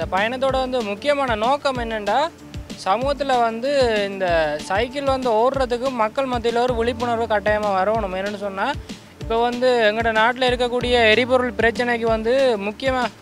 பயணத்தோட வந்து முக்கியமான நோக்கம் என்னென்னா சமூகத்தில் வந்து இந்த சைக்கிள் வந்து ஓடுறதுக்கு மக்கள் மத்தியில் ஒரு விழிப்புணர்வு கட்டாயமாக வரணும் என்னென்னு சொன்னால் இப்போ வந்து எங்களோட நாட்டில் இருக்கக்கூடிய எரிபொருள் பிரச்சனைக்கு வந்து முக்கியமாக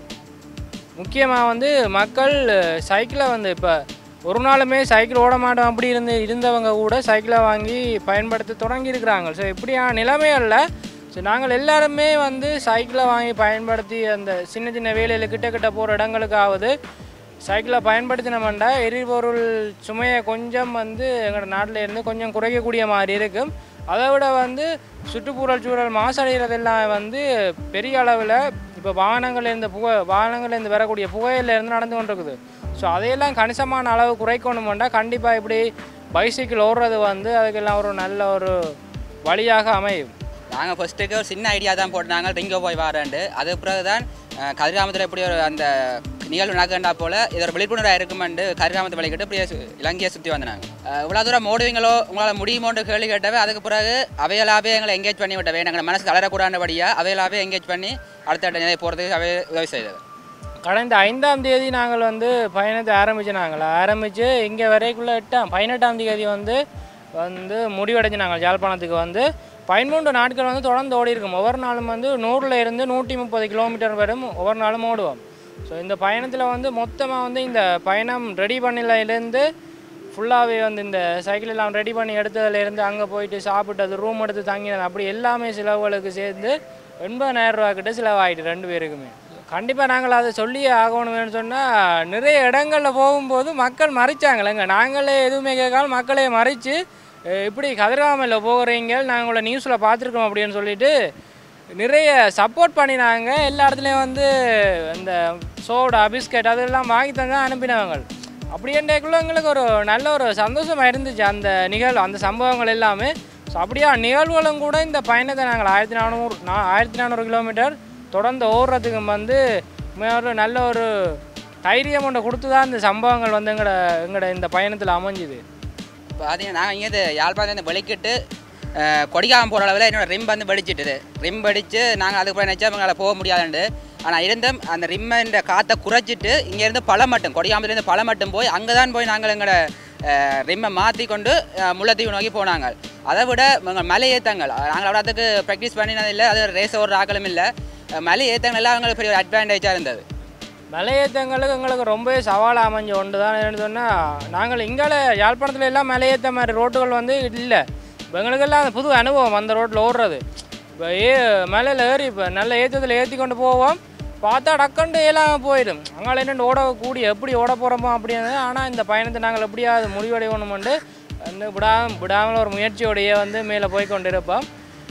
முக்கியமாக வந்து மக்கள் சைக்கிளை வந்து இப்போ ஒரு நாளுமே சைக்கிள் ஓட மாட்டோம் அப்படி இருந்து இருந்தவங்க கூட சைக்கிளை வாங்கி பயன்படுத்த தொடங்கி இருக்கிறாங்க ஸோ இப்படியான நிலைமைகளில் ஸோ நாங்கள் எல்லாருமே வந்து சைக்கிளை வாங்கி பயன்படுத்தி அந்த சின்ன சின்ன வேலையில் கிட்ட கிட்ட போகிற இடங்களுக்காவது சைக்கிளை பயன்படுத்தினோம்னா எரிபொருள் சுமையை கொஞ்சம் வந்து எங்களோட நாட்டில் இருந்து கொஞ்சம் குறைக்கக்கூடிய மாதிரி இருக்கும் அதை விட வந்து சுற்றுப்புற சூழல் மாசடைகிறதெல்லாம் வந்து பெரிய அளவில் இப்போ வாகனங்கள்லேருந்து புகை வாகனங்கள்லேருந்து வரக்கூடிய புகையிலேருந்து நடந்து கொண்டிருக்குது ஸோ அதையெல்லாம் கணிசமான அளவு குறைக்கணுமெண்டா கண்டிப்பாக இப்படி பைசைக்கிள் ஓடுறது வந்து அதுக்கெல்லாம் ஒரு நல்ல ஒரு வழியாக அமையும் நாங்கள் ஃபஸ்ட்டுக்கு ஒரு சின்ன ஐடியா தான் போட்டாங்க ரிங்கோ போய் வாரேன்ட்டு அது பிறகு தான் கதிராமத்தில் இப்படி ஒரு அந்த நிகழ்வு நடக்கண்டா போல் இது ஒரு விழிப்புணர்வாக இருக்குமெண்டு கதிராமத்தை வழிகிட்டு இப்படியே சு- இலங்கையை சுற்றி வந்தாங்க இவ்வளோ தூரம் ஓடுவீங்களோ உங்களால் முடியுமோன்ற கேள்வி கேட்டவே அதுக்கு பிறகு அவையலாவே எங்களை எங்கேஜ் பண்ணி விட்டவே எங்கள் மனசு கலரக்கூடாண்டபடியாக அவையலாவே எங்கேஜ் பண்ணி அடுத்த நிலை போகிறதுக்கு அவை உதவி செய்தது கடந்த ஐந்தாம் தேதி நாங்கள் வந்து பயணத்தை ஆரம்பிச்சு நாங்கள் ஆரம்பித்து இங்கே வரைக்குள்ள எட்டாம் பதினெட்டாம் தேதி வந்து வந்து முடிவடைஞ்சு நாங்கள் யாழ்ப்பாணத்துக்கு வந்து பதிமூன்று நாட்கள் வந்து தொடர்ந்து ஓடி இருக்கோம் ஒவ்வொரு நாளும் வந்து நூறில் இருந்து நூற்றி முப்பது கிலோமீட்டர் வரும் ஒவ்வொரு நாளும் ஓடுவோம் ஸோ இந்த பயணத்தில் வந்து மொத்தமாக வந்து இந்த பயணம் ரெடி பண்ணிலேருந்து ஃபுல்லாகவே வந்து இந்த சைக்கிள் எல்லாம் ரெடி பண்ணி எடுத்ததுலேருந்து அங்கே போயிட்டு சாப்பிட்டது ரூம் எடுத்து தங்கினது அப்படி எல்லாமே செலவுகளுக்கு சேர்ந்து எண்பதாயிரம் ரூபா கிட்ட செலவாயிட்டு ரெண்டு பேருக்குமே கண்டிப்பாக நாங்கள் அதை சொல்லியே ஆகணும்னு சொன்னால் நிறைய இடங்களில் போகும்போது மக்கள் மறைச்சாங்களேங்க நாங்களே எதுவுமே கேட்காம மக்களே மறைச்சு அஹ் இப்படி கதிர்காமையில் போகிறீங்க நாங்கள் உங்களை நியூஸில் பார்த்துருக்கோம் அப்படின்னு சொல்லிட்டு நிறைய சப்போர்ட் பண்ணினாங்க எல்லா இடத்துலையும் வந்து இந்த சோடா பிஸ்கட் அதெல்லாம் வாங்கி தந்தா அனுப்பினவங்க அப்படின்றக்குள்ள எங்களுக்கு ஒரு நல்ல ஒரு சந்தோஷமாக இருந்துச்சு அந்த நிகழ்வு அந்த சம்பவங்கள் எல்லாமே ஸோ அப்படியா நிகழ்வுகளும் கூட இந்த பயணத்தை நாங்கள் ஆயிரத்தி நானூறு நான் ஆயிரத்தி நானூறு கிலோமீட்டர் தொடர்ந்து ஓடுறதுக்கு வந்து உண்மையா ஒரு நல்ல ஒரு தைரியம் ஒன்று கொடுத்து தான் இந்த சம்பவங்கள் வந்து எங்களோட எங்களோட இந்த பயணத்தில் அமைஞ்சுது பார்த்தீங்கன்னா நாங்கள் இங்கேருந்து யாழ்ப்பாணத்துலேருந்து வெளிக்கிட்டு கொடிக்காம போகிற அளவில் என்னோட ரிம் வந்து வெடிச்சிட்டுது ரிம் வெடிச்சு நாங்கள் அதுக்கப்புறம் நினச்சா எங்களால் போக முடியாதுண்டு ஆனால் இருந்தும் அந்த ரிம்மின்ற காற்றை குறைச்சிட்டு இங்கேருந்து பழம் மட்டும் கொடிக்காமத்துலேருந்து பழம் மட்டும் போய் அங்கே தான் போய் நாங்கள் எங்களோட ரிம்மை மாற்றி கொண்டு அஹ், முல்லைத்தீவு நோக்கி போனாங்க அதை விட எங்கள் மலை ஏற்றங்கள் நாங்கள் அவ்வளோத்துக்கு ப்ராக்டிஸ் பண்ணினது இல்லை அது ரேஸ் ஓடுற ஆக்களும் இல்லை அஹ், மலை ஏற்றங்கள் எல்லாம் எங்களுக்கு பெரிய ஒரு அட்வான்டேஜாக இருந்தது மலையேற்றங்களுக்கு எங்களுக்கு ரொம்பவே சவாலாக அமைஞ்ச ஒன்று தான் என்னன்னு சொன்னால் நாங்கள் இங்கால யாழ்ப்பாணத்தில் எல்லாம் மலையேற்ற மாதிரி ரோட்டுகள் வந்து இல்லை இப்போ எங்களுக்கெல்லாம் அந்த புது அனுபவம் அந்த ரோட்டில் ஓடுறது இப்போ ஏ மலையில் ஏறி இப்போ நல்ல ஏற்றத்தில் ஏற்றி கொண்டு போவோம் பார்த்தா டக்குண்டு ஏலாம போயிடும் அங்கால என்னென்னு ஓட கூடிய எப்படி ஓட போகிறோமோ அப்படின்னு ஆனால் இந்த பயணத்தை நாங்கள் எப்படியாவது முடிவடையணுமெண்டு வந்து விடாம விடாமல் ஒரு முயற்சியோடையே வந்து மேலே போய் கொண்டு இருப்போம்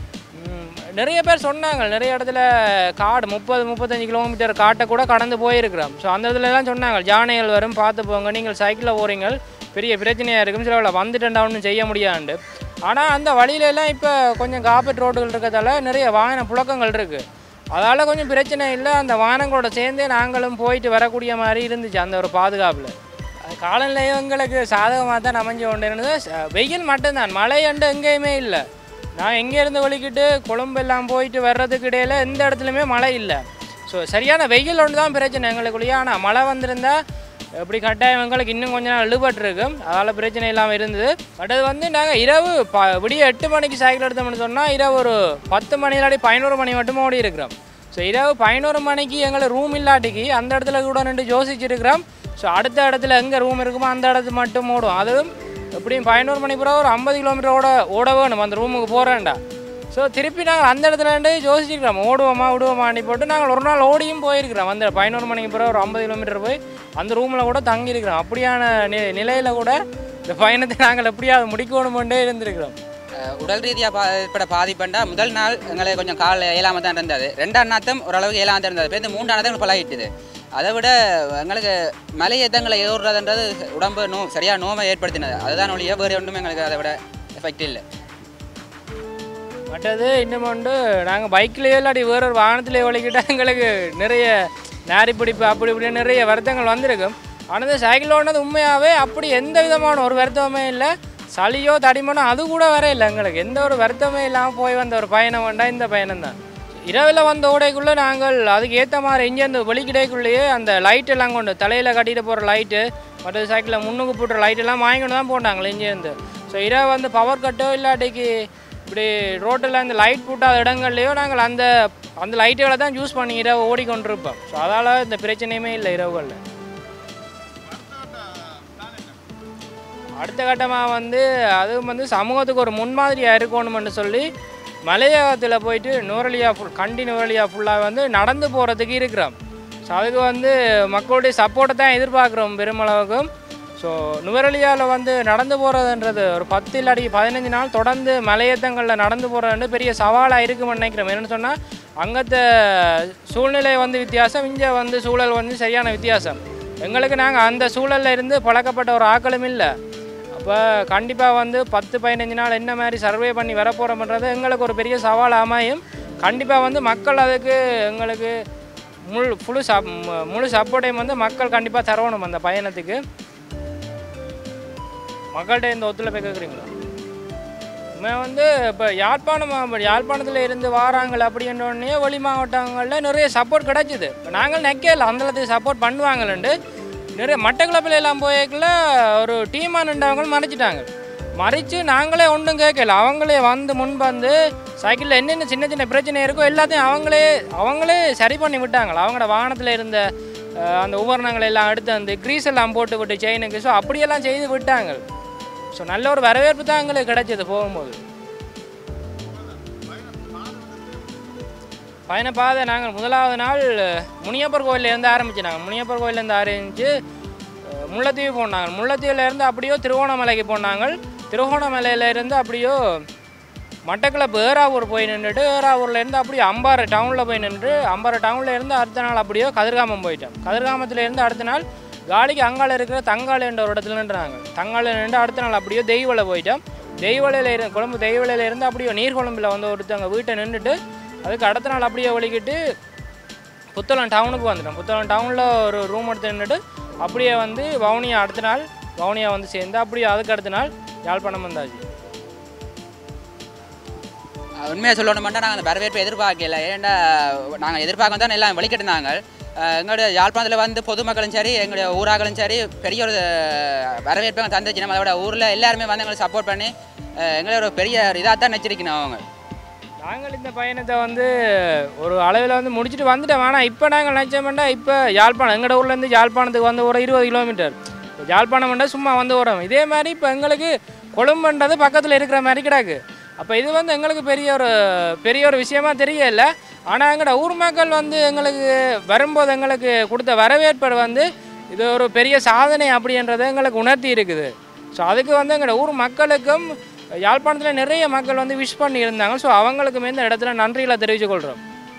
ம், நிறைய பேர் சொன்னாங்க நிறைய இடத்துல காடு முப்பது முப்பத்தஞ்சு கிலோமீட்டர் காட்டை கூட கடந்து போயிருக்கிறோம் ஸோ அந்த இடத்துல எல்லாம் சொன்னாங்க ஜானைகள் வரும் பார்த்து போங்க நீங்கள் சைக்கிளில் போகிறீங்க பெரிய பிரச்சனையாக இருக்கும் சில வந்துட்டேன்டா ஒன்றும் செய்ய முடியாண்டு ஆனால் அந்த வழியில எல்லாம் இப்போ கொஞ்சம் காப்பீட்டு ரோடுகள் இருக்கிறதால நிறைய வாகன புழக்கங்கள் இருக்குது அதால் கொஞ்சம் பிரச்சனை இல்லை அந்த வாகனங்களோட சேர்ந்தே நாங்களும் போயிட்டு வரக்கூடிய மாதிரி இருந்துச்சு அந்த ஒரு பாதுகாப்பில் அது காலநிலை எங்களுக்கு சாதகமாக தான் அமைஞ்சு கொண்டு இருந்தது ச- வெயில் மட்டும்தான் மழை அண்டு எங்கேயுமே இல்லை நான் எங்கேருந்து வலிக்கிட்டு கொழும்பு எல்லாம் போயிட்டு வர்றதுக்கு இடையில எந்த இடத்துலையுமே மழை இல்லை ஸோ சரியான வெயில் ஒன்று தான் பிரச்சனை எங்களுக்குள்ளேயே ஆனால் மழை வந்திருந்தா எப்படி கட்டாயம் எங்களுக்கு இன்னும் கொஞ்ச நாள் இழுபட்டுருக்கும் அதால் பிரச்சனை இல்லாமல் இருந்தது பட் அது வந்து நாங்கள் இரவு ப விடிய எட்டு மணிக்கு சைக்கிள் எடுத்தோம்னு சொன்னால் இரவு ஒரு பத்து மணி இல்லாட்டி பதினோரு மணி மட்டும் ஓடி இருக்கிறோம் ஸோ இரவு பதினோரு மணிக்கு எங்களை ரூம் இல்லாட்டிக்கு அந்த இடத்துல கூட நின்று யோசிச்சிருக்கிறோம் ஸோ அடுத்த இடத்துல எங்கே ரூம் இருக்குமோ அந்த இடத்துல மட்டும் ஓடும் அதுவும் எப்படியும் பதினோரு மணி பிறகு ஒரு ஐம்பது கிலோமீட்டர் ஓட ஓட வேணும் அந்த ரூமுக்கு போகிறேன்டா ஸோ திருப்பி நாங்கள் அந்த இடத்துல இருந்து யோசிச்சிருக்கிறோம் ஓடுவோமா விடுவோமான்னு போட்டு நாங்கள் ஒரு நாள் ஓடியும் போயிருக்கிறோம் அந்த பதினோரு மணிக்கு பிறகு ஒரு ஐம்பது கிலோமீட்டர் போய் அந்த ரூமில் கூட தங்கியிருக்கிறோம் அப்படியான நி நிலையில் கூட இந்த பயணத்தை நாங்கள் எப்படியாவது முடிக்கணுமெண்டே இருந்திருக்கிறோம் அஹ் உடல் ரீதியாக பா ஏற்பட பாதிப்புண்டா முதல் நாள் எங்களுக்கு கொஞ்சம் கால் இயலாம தான் இருந்தது ரெண்டாம் நாத்தம் ஓரளவுக்கு இயலாம தான் இருந்தது இப்போ மூன்றாம் நாத்தம் பழகிட்டுது அதை விட எங்களுக்கு மலை ஏத்தங்களை ஏறுறதுன்றது உடம்பு நோ சரியாக நோவை ஏற்படுத்தினது அதுதான் ஒழிய வேறு ஒன்றும் எங்களுக்கு அதை விட எஃபெக்ட் இல்லை மற்றது இன்னும் உண்டு நாங்கள் பைக்லேயோ இல்லாட்டி வேற ஒரு வாகனத்திலேயோ ஒழிக்கிட்டால் எங்களுக்கு நிறைய நாரி பிடிப்பு அப்படி இப்படி நிறைய வருத்தங்கள் வந்திருக்கும் ஆனால் இந்த சைக்கிள் ஓடினது உண்மையாகவே அப்படி எந்த விதமான ஒரு வருத்தமே இல்லை சளியோ தடிமனோ அது கூட வர இல்லை எங்களுக்கு எந்த ஒரு வருத்தமே இல்லாமல் போய் வந்த ஒரு பயணம் வேண்டாம் இந்த பயணம் தான் இரவில் வந்த ஓடைக்குள்ளே நாங்கள் அதுக்கு ஏற்ற மாதிரி இங்கேருந்து வெளிக்கிடைக்குள்ளேயே அந்த லைட் எல்லாம் கொண்டு தலையில் கட்டிட்டு போகிற லைட்டு மற்ற சைக்கிளில் முன்னுக்கு போட்டுற லைட் எல்லாம் வாங்கிட்டு தான் போட்டாங்களே இங்கேருந்து ஸோ இரவு வந்து பவர் கட்டோ இல்லாட்டிக்கு இப்படி ரோட்டில் அந்த லைட் போட்டாத இடங்கள்லையோ நாங்கள் அந்த அந்த லைட்டுகளை தான் யூஸ் பண்ணி இரவு ஓடிக்கொண்டிருப்போம் ஸோ அதால் இந்த பிரச்சனையுமே இல்லை இரவுகளில் அடுத்த கட்டமாக வந்து அதுவும் வந்து சமூகத்துக்கு ஒரு முன்மாதிரியாக இருக்கணும்னு சொல்லி மலையகத்தில் போயிட்டு நுவரலியா ஃபுல் கண்டி நுவரலியா ஃபுல்லாக வந்து நடந்து போகிறதுக்கு இருக்கிறோம் ஸோ அதுக்கு வந்து மக்களுடைய சப்போர்ட்டை தான் எதிர்பார்க்குறோம் பெருமளவுக்கும் ஸோ நுவரலியாவில் வந்து நடந்து போகிறதுன்றது ஒரு பத்து இல்லாட்டி பதினஞ்சு நாள் தொடர்ந்து மலையேற்றங்களில் நடந்து போகிறது பெரிய சவாலாக இருக்கும்னு நினைக்கிறோம் என்னென்னு சொன்னால் அங்கத்த சூழ்நிலை வந்து வித்தியாசம் இங்கே வந்து சூழல் வந்து சரியான வித்தியாசம் எங்களுக்கு நாங்கள் அந்த சூழல்ல இருந்து பழக்கப்பட்ட ஒரு ஆக்களும் இல்லை அப்போ கண்டிப்பாக வந்து பத்து பதினஞ்சு நாள் என்ன மாதிரி சர்வே பண்ணி வரப்போகிறோம்ன்றது எங்களுக்கு ஒரு பெரிய சவால் அமையும் கண்டிப்பாக வந்து மக்கள் அதுக்கு எங்களுக்கு முழு முழு சப் முழு சப்போர்ட்டையும் வந்து மக்கள் கண்டிப்பாக தரணும் அந்த பயணத்துக்கு மக்கள்கிட்ட இந்த ஒத்துழைப்பை கேட்குறீங்களா உண்மையாக வந்து இப்போ யாழ்ப்பாணம் மா- யாழ்ப்பாணத்தில் இருந்து வாராங்கள் அப்படின்ற உடனே வெளி மாவட்டங்களில் நிறைய சப்போர்ட் கிடைச்சிது இப்போ நாங்கள் நெக்கல அந்தளத்துக்கு சப்போர்ட் பண்ணுவாங்கள்ண்டு நிறைய மட்டக்களப்பில் எல்லாம் போய்க்குள்ள ஒரு டீமாக நின்றவங்க மறைச்சிட்டாங்க மறைச்சு நாங்களே ஒன்றும் கேட்கல அவங்களே வந்து முன் வந்து சைக்கிளில் என்னென்ன சின்ன சின்ன பிரச்சனை இருக்கோ எல்லாத்தையும் அவங்களே அவங்களே சரி பண்ணி விட்டாங்க அவங்களோட வாகனத்தில் இருந்த அஹ், அந்த உபகரணங்களை எல்லாம் எடுத்து அந்த க்ரீஸ் எல்லாம் போட்டு விட்டு செயினுக்கு ஸோ அப்படியெல்லாம் செய்து விட்டாங்க ஸோ நல்ல ஒரு வரவேற்பு தான் எங்களுக்கு கிடைச்சது போகும்போது பயணப்பாதை நாங்கள் முதலாவது நாள் முனியப்பர் கோயிலேருந்து ஆரம்பிச்சு நாங்கள் முனியப்பர் கோயிலேருந்து ஆரம்பித்து அஹ், முல்லைத்தீவு போனாங்க முல்லைத்தீவுலேருந்து அப்படியோ திருவோணமலைக்கு போனாங்க திருவோணமலையிலேருந்து அப்படியோ மட்டக்களப்பு ஏறாவூர் போய் நின்றுட்டு ஏறாவூர்லேருந்து அப்படியே அம்பாறை டவுனில் போய் நின்று அம்பாறை டவுனில் இருந்து அடுத்த நாள் அப்படியோ கதிர்காமம் போயிட்டோம் கதிர்காமத்துலேருந்து அடுத்த நாள் காலிக்கு அங்கால இருக்கிற தங்கால் என்ற ஒரு இடத்துல நின்றாங்க தங்கால நின்று அடுத்த நாள் அப்படியோ தெய்வலை போயிட்டோம் தெய்வலையில் இருந்து கொழம்பு தெய்வலையில் இருந்து அப்படியே நீர்கொழம்பில் வந்து ஒருத்தவங்க வீட்டை நின்றுட்டு அதுக்கு அடுத்த நாள் அப்படியே ஒழிக்கிட்டு புத்தளம் டவுனுக்கு வந்துட்டோம் புத்தளம் டவுனில் ஒரு ரூம் எடுத்து நின்றுட்டு அப்படியே வந்து வவுனியா அடுத்த நாள் வவுனியா வந்து சேர்ந்து அப்படியே அதுக்கு அடுத்த நாள் யாழ்ப்பாணம் வந்தாச்சு உண்மையை சொல்லணுமெண்டா நாங்கள் அந்த வரவேற்பை எதிர்பார்க்கல ஏன்டா நாங்கள் எதிர்பார்க்க தான் எல்லாம் வெளிக்கிட்டிருந்தாங்க அஹ் எங்களுடைய யாழ்ப்பாணத்தில் வந்து பொதுமக்களும் சரி எங்களுடைய ஊராக்களும் சரி பெரிய ஒரு வரவேற்பை தந்துச்சு நம்ம அதோட ஊரில் எல்லாருமே வந்து எங்களுக்கு சப்போர்ட் பண்ணி அஹ் எங்களை ஒரு பெரிய இதாக தான் நினச்சிருக்கணும் அவங்க நாங்கள் இந்த பயணத்தை வந்து ஒரு அளவில் வந்து முடிச்சுட்டு வந்துட்டோம் ஆனால் இப்போ நாங்கள் நினச்சோம்னா இப்போ யாழ்ப்பாணம் எங்களோட ஊர்லேருந்து யாழ்ப்பாணத்துக்கு வந்து ஒரு இருபது கிலோமீட்டர் இப்போ யாழ்ப்பாணம்னா சும்மா வந்து வரோம் இதே மாதிரி இப்போ எங்களுக்கு கொழும்புன்றது பக்கத்தில் இருக்கிற மாதிரி கிடக்கு அப்போ இது வந்து எங்களுக்கு பெரிய ஒரு பெரிய ஒரு விஷயமா தெரியல ஆனால் எங்களோட ஊர் மக்கள் வந்து எங்களுக்கு வரும்போது எங்களுக்கு கொடுத்த வரவேற்பு வந்து இது ஒரு பெரிய சாதனை அப்படின்றத எங்களுக்கு உணர்த்தி இருக்குது ஸோ அதுக்கு வந்து எங்களோட ஊர் மக்களுக்கும் யாழ்ப்பாணத்தில் நிறைய மக்கள் வந்து விஷ் பண்ணி இருந்தாங்க ஸோ அவங்களுக்குமே இந்த இடத்துல நன்றிகளை தெரிவித்துக் கொள்கிறோம்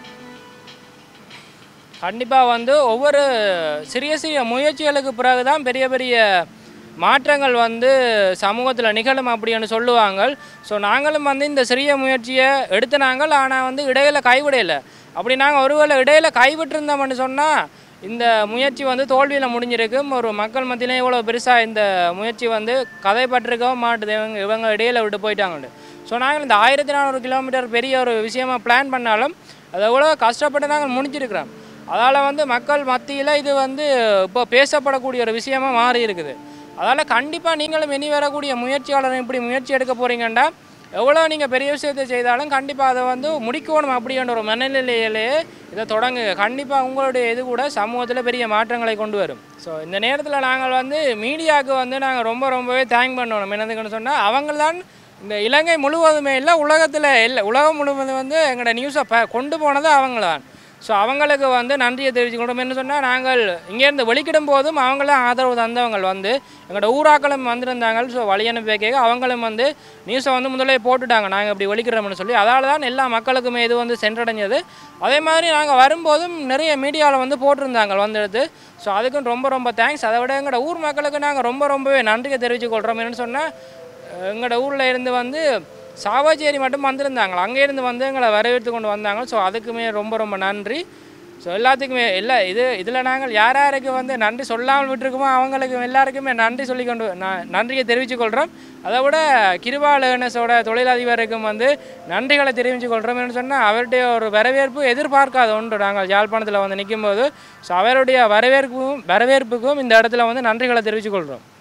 கண்டிப்பாக வந்து ஒவ்வொரு சிறிய சிறிய முயற்சிகளுக்கு பிறகு தான் பெரிய பெரிய மாற்றங்கள் வந்து சமூகத்தில் நிகழும் அப்படின்னு சொல்லுவாங்க ஸோ நாங்களும் வந்து இந்த சிறிய முயற்சியை எடுத்து நாங்கள் ஆனால் வந்து இடையில கைவிடையில அப்படி நாங்கள் ஒருவேளை இடையில கைவிட்டிருந்தோம்னு சொன்னால் இந்த முயற்சி வந்து தோல்வியில் முடிஞ்சிருக்கும் ஒரு மக்கள் மத்தியிலே இவ்வளோ பெருசாக இந்த முயற்சி வந்து கதைப்பட்டிருக்கவும் மாட்டுது இவங்க இவங்க இடையில விட்டு போயிட்டாங்கன்னு ஸோ நாங்கள் இந்த ஆயிரத்தி நானூறு கிலோமீட்டர் பெரிய ஒரு விஷயமா பிளான் பண்ணாலும் அதை எவ்வளோ கஷ்டப்பட்டு நாங்கள் முடிச்சிருக்கிறோம் அதால் வந்து மக்கள் மத்தியில் இது வந்து இப்போ பேசப்படக்கூடிய ஒரு விஷயமா மாறி இருக்குது அதால் கண்டிப்பாக நீங்களும் இனி வரக்கூடிய முயற்சியாளர் இப்படி முயற்சி எடுக்க போகிறீங்கன்னா எவ்வளோ நீங்கள் பெரிய விஷயத்தை செய்தாலும் கண்டிப்பாக அதை வந்து முடிக்கணும் அப்படின்ற ஒரு மனநிலையிலேயே இதை தொடங்குங்க கண்டிப்பாக உங்களுடைய இது கூட சமூகத்தில் பெரிய மாற்றங்களை கொண்டு வரும் ஸோ இந்த நேரத்தில் நாங்கள் வந்து மீடியாவுக்கு வந்து நாங்கள் ரொம்ப ரொம்பவே தேங்க் பண்ணணும் என்னதுக்குன்னு சொன்னால் அவங்க தான் இந்த இலங்கை முழுவதுமே இல்லை உலகத்தில் இல்லை உலகம் முழுவதும் வந்து எங்களோட நியூஸை ப கொண்டு போனது அவங்க தான் ஸோ அவங்களுக்கு வந்து நன்றியை தெரிவிச்சுக்கணும் என்ன சொன்னால் நாங்கள் இங்கேருந்து வெளிக்கிடும் போதும் அவங்களும் ஆதரவு தந்தவங்க வந்து எங்களோட ஊராக்களும் வந்திருந்தாங்க ஸோ வழி அனுப்பி கேட்க அவங்களும் வந்து நியூஸை வந்து முதலே போட்டுட்டாங்க நாங்கள் இப்படி ஒழிக்கிறோம்னு சொல்லி அதால தான் எல்லா மக்களுக்குமே இது வந்து சென்றடைஞ்சது அதே மாதிரி நாங்கள் வரும்போதும் நிறைய மீடியாவில் வந்து போட்டிருந்தாங்க வந்துடுது ஸோ அதுக்கும் ரொம்ப ரொம்ப தேங்க்ஸ் அதை விட எங்களோட ஊர் மக்களுக்கு நாங்கள் ரொம்ப ரொம்பவே நன்றியை தெரிவிச்சுக்கொள்கிறோம் என்னன்னு சொன்னால் எங்களோட ஊரில் இருந்து வந்து சாவாச்சேரி மட்டும் வந்திருந்தாங்க அங்கேருந்து வந்து எங்களை வரவேற்று கொண்டு வந்தாங்க ஸோ அதுக்குமே ரொம்ப ரொம்ப நன்றி ஸோ எல்லாத்துக்குமே இல்லை இது இதில் நாங்கள் யார் யாருக்கு வந்து நன்றி சொல்லாமல் விட்டுருக்கோமோ அவங்களுக்கு எல்லாருக்குமே நன்றி சொல்லி கொண்டு ந- நன்றியை தெரிவித்துக் கொள்கிறோம் அதை விட கிருபா லேர்னஸோட தொழிலதிபருக்கும் வந்து நன்றிகளை தெரிவித்துக் கொள்கிறோம்னு சொன்னால் அவருடைய ஒரு வரவேற்பு எதிர்பார்க்காத ஒன்று நாங்கள் யாழ்ப்பாணத்தில் வந்து நிற்கும்போது ஸோ அவருடைய வரவேற்பும் வரவேற்புக்கும் இந்த இடத்துல வந்து நன்றிகளை தெரிவித்துக் கொள்கிறோம்